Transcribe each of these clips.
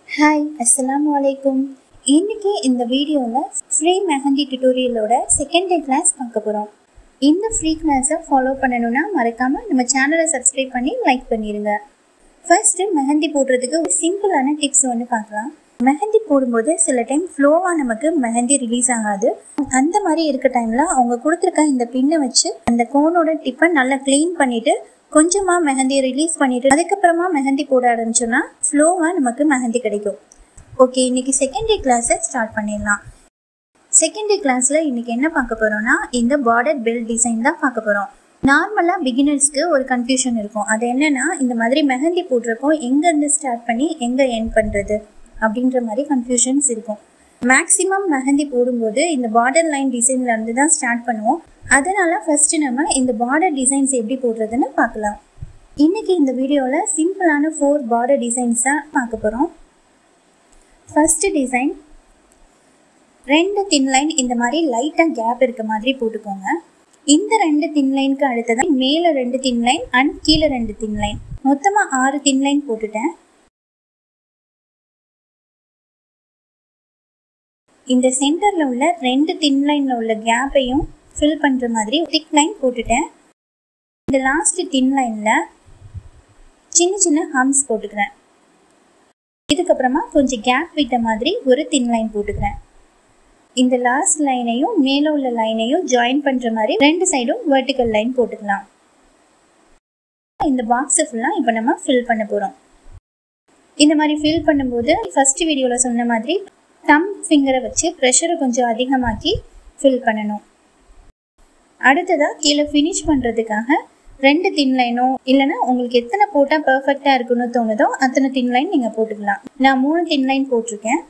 hi அஸ்ஸலாமு அலைக்கும் இன்னைக்கு இந்த வீடியோவில் ஃப்ரீ மெஹந்தி டியூட்டோரியலோட செகண்ட் டே கிளாஸ் பார்க்க போகிறோம் இந்த ஃப்ரீ கிளாஸை ஃபாலோ பண்ணணும்னா மறக்காமல் நம்ம சேனலை சப்ஸ்கிரைப் பண்ணி லைக் பண்ணிடுங்க ஃபர்ஸ்ட்டு மெஹந்தி போடுறதுக்கு ஒரு சிம்பிளான டிப்ஸ் ஒன்று பார்க்கலாம் மெஹந்தி போடும்போது சில டைம் ஃப்ளோவாக நமக்கு மெஹந்தி ரிலீஸ் ஆகாது அந்த மாதிரி இருக்க டைமில் அவங்க கொடுத்துருக்க இந்த பின்னை வச்சு அந்த கோனோட டிப்பை நல்லா க்ளீன் பண்ணிவிட்டு கொஞ்சமாக மெஹந்தி ரிலீஸ் பண்ணிவிட்டு அதுக்கப்புறமா மெஹந்தி போட ஆரம்பிச்சோன்னா ஃப்ளோவாக நமக்கு மெஹந்தி கிடைக்கும் ஓகே இன்னைக்கு செகண்ட் டே கிளாஸை ஸ்டார்ட் பண்ணிடலாம் செகண்ட் டே கிளாஸில் இன்னைக்கு என்ன பார்க்க போகிறோம்னா இந்த பார்டர் பெல் டிசைன் தான் பார்க்க போகிறோம் நார்மலாக பிகினர்ஸ்க்கு ஒரு கன்ஃபியூஷன் இருக்கும் அது என்னன்னா இந்த மாதிரி மெஹந்தி போடுறப்போ எங்கேருந்து ஸ்டார்ட் பண்ணி எங்கே எண்ட் பண்ணுறது அப்படின்ற மாதிரி கன்ஃபியூஷன்ஸ் இருக்கும் மேக்ஸிமம் மெஹந்தி போடும்போது இந்த பார்டர் லைன் டிசைன்ல இருந்து தான் ஸ்டார்ட் பண்ணுவோம் அதனால ஃபர்ஸ்ட் நம்ம இந்த பார்டர் டிசைன்ஸ் எப்படி போடுறதுன்னு பார்க்கலாம் இன்னைக்கு இந்த வீடியோவில் சிம்பிளான ஃபோர் பார்டர் டிசைன்ஸ் தான் பார்க்க போகிறோம் ஃபர்ஸ்ட் டிசைன் ரெண்டு தின் லைன் இந்த மாதிரி லைட்டாக கேப் இருக்க மாதிரி போட்டுக்கோங்க இந்த ரெண்டு தின் லைனுக்கு அடுத்ததான் மேலே ரெண்டு தின் லைன் அண்ட் கீழே ரெண்டு தின் லைன் மொத்தமாக ஆறு தின் லைன் போட்டுட்டேன் இந்த சென்டரில் உள்ள ரெண்டு தின் லைனில் உள்ள கேப்பையும் ஃபில் பண்ணுற மாதிரி திக் லைன் போட்டுட்டேன் இந்த லாஸ்ட் தின் லைனில் சின்ன சின்ன ஹம்ஸ் போட்டுக்கிறேன் இதுக்கப்புறமா கொஞ்சம் கேப் விட்ட மாதிரி ஒரு தின் லைன் போட்டுக்கிறேன் இந்த லாஸ்ட் லைனையும் மேலே உள்ள லைனையும் ஜாயின் பண்ணுற மாதிரி ரெண்டு சைடும் வெர்டிக்கல் லைன் போட்டுக்கலாம் இந்த பாக்ஸை ஃபுல்லாக இப்போ நம்ம ஃபில் பண்ண போகிறோம் இந்த மாதிரி ஃபில் பண்ணும்போது ஃபர்ஸ்ட் வீடியோவில் சொன்ன மாதிரி தம் ஃபிங்கரை வச்சு ப்ரெஷரை கொஞ்சம் அதிகமாக்கி ஃபில் பண்ணணும் அடுத்ததாக கீழே ஃபினிஷ் பண்ணுறதுக்காக ரெண்டு தின் லைனோ இல்லைன்னா உங்களுக்கு எத்தனை போட்டால் பர்ஃபெக்டாக இருக்குன்னு தோணுதோ அத்தனை தின் லைன் நீங்கள் போட்டுக்கலாம் நான் மூணு தின் லைன் போட்டிருக்கேன்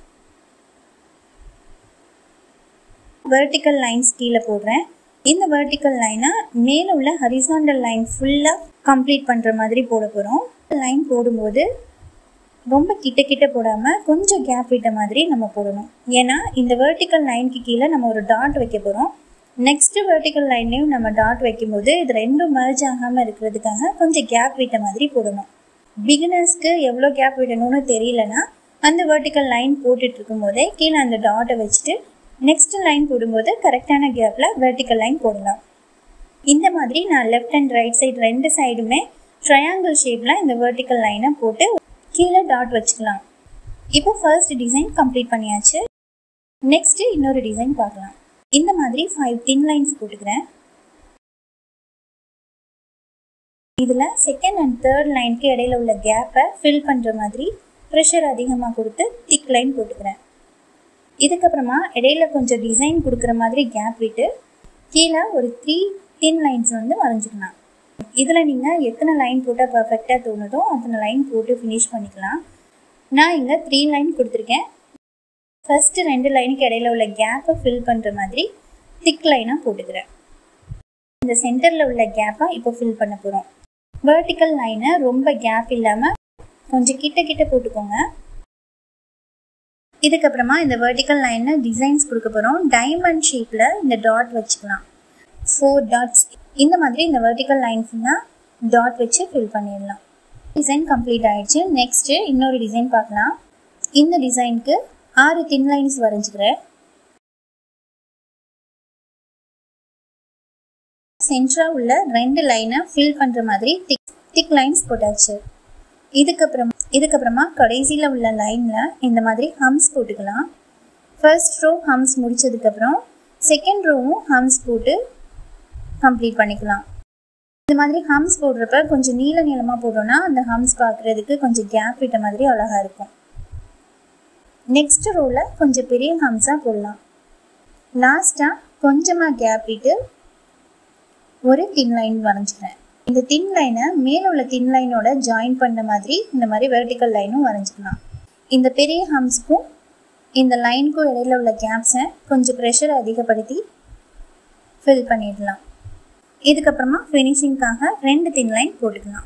வெர்டிக்கல் லைன்ஸ் கீழே போடுறேன் இந்த வெர்டிக்கல் லைனை மேலே உள்ள ஹரிசாண்டல் லைன் ஃபுல்லாக கம்ப்ளீட் பண்ணுற மாதிரி போட போகிறோம் லைன் போடும்போது ரொம்ப கிட்ட கிட்ட போடாமல் கொஞ்சம் கேப் விட்ட மாதிரி நம்ம போடணும் ஏன்னா இந்த வெர்டிக்கல் லைனுக்கு கீழே நம்ம ஒரு டாட் வைக்க போகிறோம் நெக்ஸ்ட் வெர்டிக்கல் லைன்லையும் நம்ம டாட் வைக்கும்போது இது ரெண்டும் மர்ஜ் ஆகாமல் இருக்கிறதுக்காக கொஞ்சம் கேப் விட்ட மாதிரி போடணும் பிகினர்ஸ்க்கு எவ்வளோ கேப் விடணும்னு தெரியலனா அந்த வெர்டிக்கல் லைன் போட்டுட்டு இருக்கும்போதே கீழே அந்த டாட்டை வச்சுட்டு நெக்ஸ்ட் லைன் போடும்போது கரெக்டான கேப்பில் வெர்டிக்கல் லைன் போடலாம் இந்த மாதிரி நான் லெஃப்ட் அண்ட் ரைட் சைடு ரெண்டு சைடுமே ட்ரையாங்கிள் ஷேப்பில் இந்த வெர்டிக்கல் லைனை போட்டு கீழே டாட் வச்சுக்கலாம் இப்போ ஃபர்ஸ்ட் டிசைன் கம்ப்ளீட் பண்ணியாச்சு நெக்ஸ்ட் இன்னொரு டிசைன் பார்க்கலாம் இந்த மாதிரி ஃபைவ் தின் லைன்ஸ் போட்டுக்கிறேன் இதில் செகண்ட் அண்ட் தேர்ட் லைனுக்கு இடையில உள்ள கேப்பை ஃபில் பண்ணுற மாதிரி ப்ரெஷர் அதிகமாக கொடுத்து திக் லைன் போட்டுக்கிறேன் இதுக்கப்புறமா இடையில கொஞ்சம் டிசைன் கொடுக்குற மாதிரி கேப் விட்டு கீழே ஒரு த்ரீ தின் லைன்ஸ் வந்து வரைஞ்சிக்கலாம் இதில் நீங்கள் எத்தனை லைன் போட்டால் பர்ஃபெக்டாக தோணுதோ அத்தனை லைன் போட்டு ஃபினிஷ் பண்ணிக்கலாம் நான் இங்கே த்ரீ லைன் கொடுத்துருக்கேன் ஃபஸ்ட்டு ரெண்டு லைனுக்கு இடையில உள்ள கேப்பை ஃபில் பண்ணுற மாதிரி திக் லைனாக போட்டுக்கிறேன் இந்த சென்டரில் உள்ள கேப்பை இப்போ ஃபில் பண்ண போகிறோம் வேர்டிக்கல் லைனை ரொம்ப கேப் இல்லாமல் கொஞ்சம் கிட்ட கிட்ட போட்டுக்கோங்க இதுக்கப்புறமா இந்த வேர்டிக்கல் லைனில் டிசைன்ஸ் கொடுக்க போகிறோம் டைமண்ட் ஷேப்பில் இந்த டாட் வச்சுக்கலாம் ஃபோர் டாட்ஸ் இந்த மாதிரி இந்த வெர்டிக்கல் லைன் ஃபுல்லாக டாட் வச்சு ஃபில் பண்ணிடலாம் டிசைன் கம்ப்ளீட் ஆயிடுச்சு நெக்ஸ்ட்டு இன்னொரு டிசைன் பார்க்கலாம் இந்த டிசைனுக்கு ஆறு தின் லைன்ஸ் வரைஞ்சிக்கிறேன் சென்ட்ரா உள்ள ரெண்டு லைனை ஃபில் பண்ணுற மாதிரி திக் திக் லைன்ஸ் போட்டாச்சு இதுக்கப்புறம் இதுக்கப்புறமா கடைசியில் உள்ள லைனில் இந்த மாதிரி ஹம்ஸ் போட்டுக்கலாம் ஃபர்ஸ்ட் ரோ ஹம்ஸ் முடிச்சதுக்கப்புறம் செகண்ட் ரோவும் ஹம்ஸ் போட்டு கம்ப்ளீட் பண்ணிக்கலாம் இந்த மாதிரி ஹம்ஸ் போடுறப்ப கொஞ்சம் நீள நீளமாக போட்டோம்னா அந்த ஹம்ஸ் பார்க்குறதுக்கு கொஞ்சம் கேப் விட்ட மாதிரி அழகாக இருக்கும் நெக்ஸ்ட் ரோவில் கொஞ்சம் பெரிய ஹம்ஸாக போடலாம் லாஸ்ட்டாக கொஞ்சமாக கேப் விட்டு ஒரு தின் லைன் வரைஞ்சிக்கிறேன் இந்த தின் லைனை மேலே உள்ள தின் லைனோட ஜாயின் பண்ண மாதிரி இந்த மாதிரி வெர்டிக்கல் லைனும் வரைஞ்சிக்கலாம் இந்த பெரிய ஹம்ஸ்க்கும் இந்த லைனுக்கும் இடையில உள்ள கேப்ஸை கொஞ்சம் ப்ரெஷர் அதிகப்படுத்தி ஃபில் பண்ணிடலாம் இதுக்கப்புறமா ஃபினிஷிங்காக ரெண்டு தின் லைன் போட்டுக்கலாம்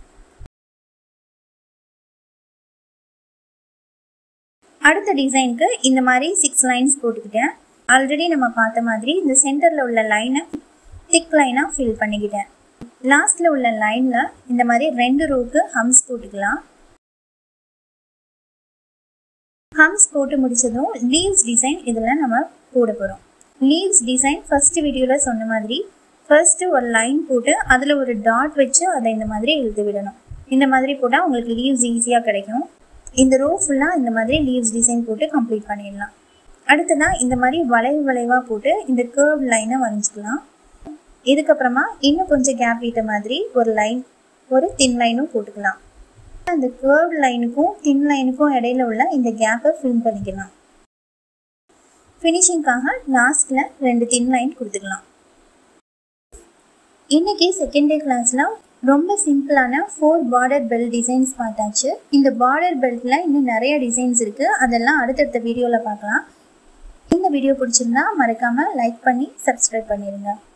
அடுத்த டிசைனுக்கு இந்த மாதிரி சிக்ஸ் லைன்ஸ் போட்டுக்கிட்டேன் ஆல்ரெடி நம்ம பார்த்த மாதிரி இந்த சென்டரில் உள்ள லைனை திக் லைனாக ஃபில் பண்ணிக்கிட்டேன் லாஸ்ட்டில் உள்ள லைனில் இந்த மாதிரி ரெண்டு ரோக்கு ஹம்ஸ் போட்டுக்கலாம் ஹம்ஸ் போட்டு முடிச்சதும் லீவ்ஸ் டிசைன் இதில் நம்ம போட போகிறோம் லீவ்ஸ் டிசைன் ஃபர்ஸ்ட் வீடியோவில் சொன்ன மாதிரி ஃபர்ஸ்ட்டு ஒரு லைன் போட்டு அதில் ஒரு டாட் வச்சு அதை இந்த மாதிரி எழுதி விடணும் இந்த மாதிரி போட்டால் உங்களுக்கு லீவ்ஸ் ஈஸியாக கிடைக்கும் இந்த ரோ ஃபுல்லாக இந்த மாதிரி லீவ்ஸ் டிசைன் போட்டு கம்ப்ளீட் பண்ணிடலாம் அடுத்ததாக இந்த மாதிரி வளைவு வளைவாக போட்டு இந்த கேர்வ் லைனை வரைஞ்சிக்கலாம் இதுக்கப்புறமா இன்னும் கொஞ்சம் கேப் விட்ட மாதிரி ஒரு லைன் ஒரு தின் லைனும் போட்டுக்கலாம் அந்த கேர்வ் லைனுக்கும் தின் லைனுக்கும் இடையில உள்ள இந்த கேப்பை ஃபில் பண்ணிக்கலாம் ஃபினிஷிங்காக லாஸ்ட்டில் ரெண்டு தின் லைன் கொடுத்துக்கலாம் இன்னைக்கு செகண்ட் டே கிளாஸில் ரொம்ப சிம்பிளான ஃபோர் பார்டர் பெல்ட் டிசைன்ஸ் பார்த்தாச்சு இந்த பார்டர் பெல்ட்டில் இன்னும் நிறைய டிசைன்ஸ் இருக்குது அதெல்லாம் அடுத்தடுத்த வீடியோவில் பார்க்கலாம் இந்த வீடியோ பிடிச்சிருந்தா மறக்காமல் லைக் பண்ணி சப்ஸ்கிரைப் பண்ணிடுங்க